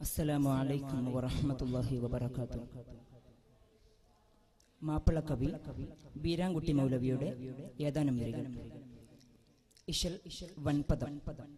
അസ്സലാമു അലൈക്കും വറഹ്മത്തുള്ളാഹി വബറകാതുഹു മാപ്പിള കവി ബീരാൻകുട്ടി മൗലവിയുടെ ഏതാനും വരികൾ ഇശൽ വൻപദം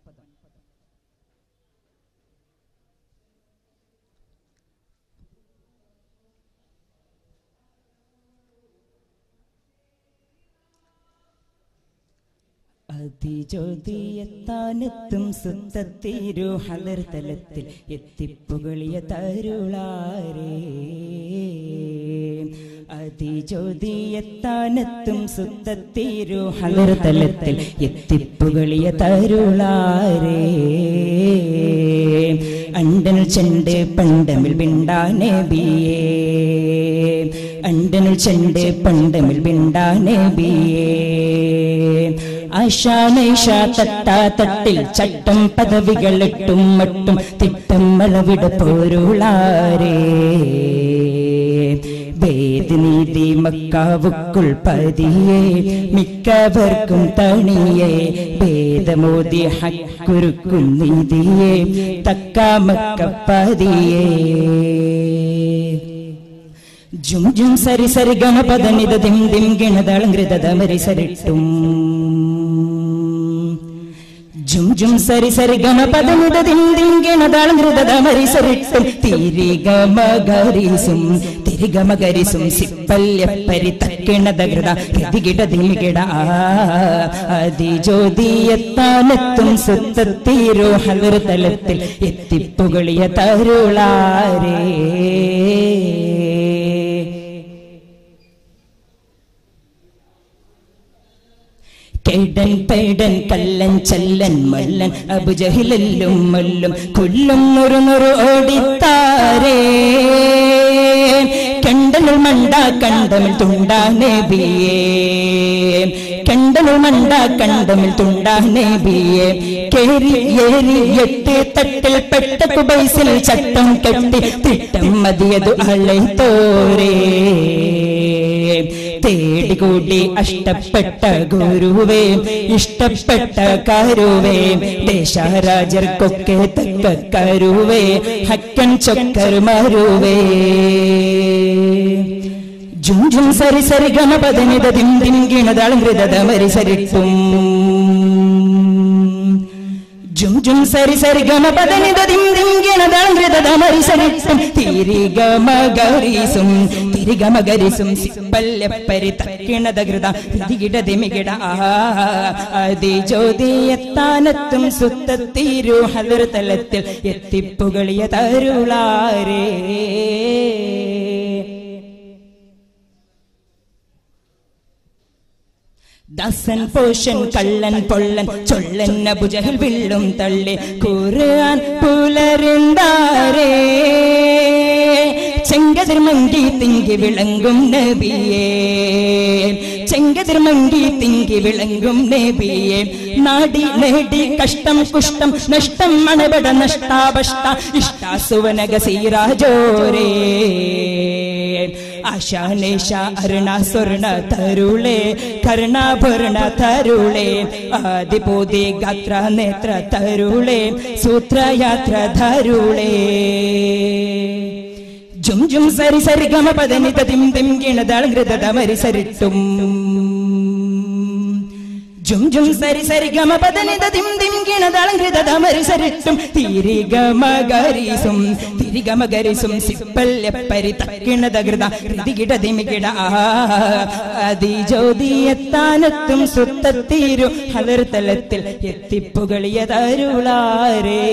അതിജ്യോതിയെത്താനെത്തും സുത്തത്തിരു ഹലർ തലത്തിൽ എത്തിപ്പുകളിയ തരുളാരേ അതിജ്യോതിയെത്താനെത്തും സുത്തത്തിരു ഹലർ തലത്തിൽ എത്തിപ്പുകളിയ തരുളാരേ അണ്ടനു ചെണ്ട് പണ്ടമിൽ പിണ്ടാനെ ബിയേ അണ്ടനു ചെണ്ട് പണ്ടമിൽ പിണ്ടാനെ ബിയേ ആശാനൈഷ തട്ടാ തട്ടിൽ ചട്ടം പദവികളിട്ടും മട്ടും തിട്ടം വളവിട പോരുളാരേ വേദനീതി മക്കാവുക്കുൾ പതിയെ മിക്കവർക്കും തണിയെ വേദമോദി ഹക്കുരുക്കും നീതിയെ തക്ക മക്കപ്പതിയേ ജും ജും സരി സരി ഗണപദ നിത ദിം ദിം ഗിണതളം ഗൃതത മരി സരിട്ടും ജും ജും സരി സരി ഗണപദ നിത ദിം ദിം ഗിണതളം ഗൃതത മരി സരിട്ടും തിരി ഗമ ഗരിസും തിരി ഗമ ഗരിസും സിപ്പല്യ പരി തക്കിണത ഗൃത ഹൃതികിട ദിമികിട അതി ജ്യോതിയെത്താനെത്തും സുത്തത്തീരോ ഹലർ തലത്തിൽ എത്തിപ്പുകളിയ തരുളാരേ കേടൻ പേടൻ കല്ലൻ ചല്ലൻ മല്ലൻ അബുജഹിലും മല്ലും കൊല്ലും നുറു നുറു ഓടിത്താരേ കണ്ടനു മണ്ട കണ്ടമിൽ തുണ്ടാ നബിയേ കണ്ടനു മണ്ട കണ്ടമിൽ തുണ്ടാ നബിയേ കേറി ഏറി എട്ട് തട്ടിൽ പെട്ട കുബൈസിൽ ചട്ടം കെട്ടി തിട്ടം മതിയതു അളൈത്തോരേ തേടികൂടി അഷ്ടപ്പെട്ട ഗുരുവേ ഇഷ്ടപ്പെട്ട കരുവേ ദേശാരാജർക്കൊക്കെ തക്ക കരുവേ ഹക്കൻ ചൊക്കർ മരുവേ ജും ജും സരി സരി ഗണപദനിത ദിം ദിം ഗിണതാളം ഹൃദത മരി സരിട്ടും ജും ജും സരി സരി ഗണപദനിത ദിം ദിം ഗിണതാളം ഹൃദത മരി സരിട്ടും തിരി ഗമ ഗരീസും തിരി ഗമ ഗരിസും സിപ്പല്യ പരി തക്കിണത ഹൃദ ഹൃതികിട ദിമികിട അതി ജ്യോതിയെത്താനെത്തും സുത്തത്തിരു ഹലർ തലത്തിൽ എത്തിപ്പുകളിയ തരുളാരേ ദാസൻ പോഷൻ കള്ളൻ പൊള്ളൻ ചൊള്ളൻ അബുജഹൽ വിള്ളും തള്ളി കൂറാൻ പുലരുണ്ടാരേ ചെങ്കതിർ മങ്കി തിങ്കി വിളങ്ങും നബിയേ ചെങ്കതിർ മങ്കി തിങ്കി വിളങ്ങും നബിയേ നാടി നേടി കഷ്ടം കുഷ്ടം നഷ്ടം മണപട നഷ്ടാപഷ്ട ഇഷ്ടാസുവനക സീരാജോരേ ആശാനേശ അരുണ സ്വർണ തരുളേ കരുണാഭരണ തരുളേ ആദിപോതി ഗാത്ര നേത്ര തരുളേ സൂത്രയാത്ര ധരുളേ ജും ജും സരി സരി ഗമ പദനിത തിം തിം ഗിണതാൾ ഹൃദത മരി സരിട്ടും ജും ജും സരി സരി ഗമ പദനിത തിം തിം ഗിണതാളം ഹൃദത മരി സരിട്ടും തിരി ഗമ ഗരിസും തിരി ഗമ ഗരിസും സിപ്പല്യ പരി തക്കിണത ഹൃദ ഹൃതികിട ദിമികിട അതി ജ്യോതിയെത്താനെത്തും സുത്തത്തീരു ഹലർ തലത്തിൽ എത്തിപ്പുകളിയ തരുളാരേ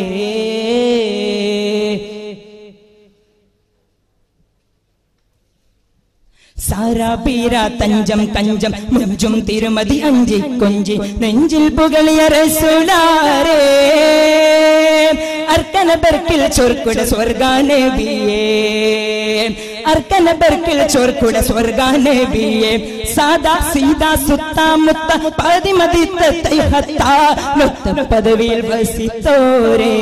സാരാ പീര തഞ്ചം കഞ്ചം മുഞ്ചും തിരുമതി അഞ്ചി കൊഞ്ചി നെഞ്ചിൽ പുകളിയ റസൂലാരേ അർക്കന ബർക്കിൽ ചൊർക്കുട സ്വർഗാനെ ബിയേ അർക്കന ബർക്കിൽ ചൊർക്കുട സ്വർഗാനെ ബിയേ സാദാ സീതാ സുത്ത മുത്ത പതിമതിത്ത തൈഹത്ത മുത്ത പദവിയിൽ വസിത്തോരേ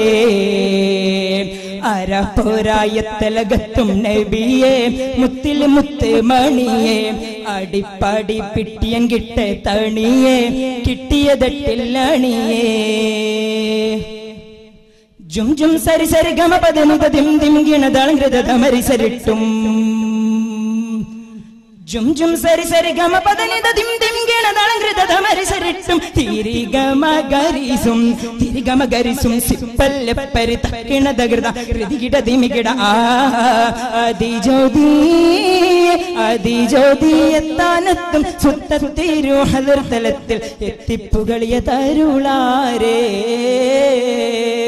അരപ്പോരായത്തലകത്തും നബിയെ മുത്തിൽ മുത്ത് മണിയെ അടിപ്പാടി പിട്ടിയം കിട്ട തണിയെ കിട്ടിയതട്ടില്ലണിയേ ജും ജും സരി സരി ഗമ പദനിത ദിം ദിം ഗിണതളം ഹൃദമരി സരിട്ടും ജും ജും സരി സരി ഗമ പദനിത ദിം ദിം ഗിണതളം ഹൃദമരി സരിട്ടും തിരി ഗമ ഗരിസും തിരി ഗമ ഗരിസും സിപ്പല്ല പരി തക്കിണത ഹൃദ ഹൃദികിട ദിമികിട ആ അതിജ്യോതി അതിജ്യോതി എത്താനെത്തും സുത്തത്തിരു ഹലർത്തലത്തിൽ എത്തിപ്പുകളിയ തരുളാരേ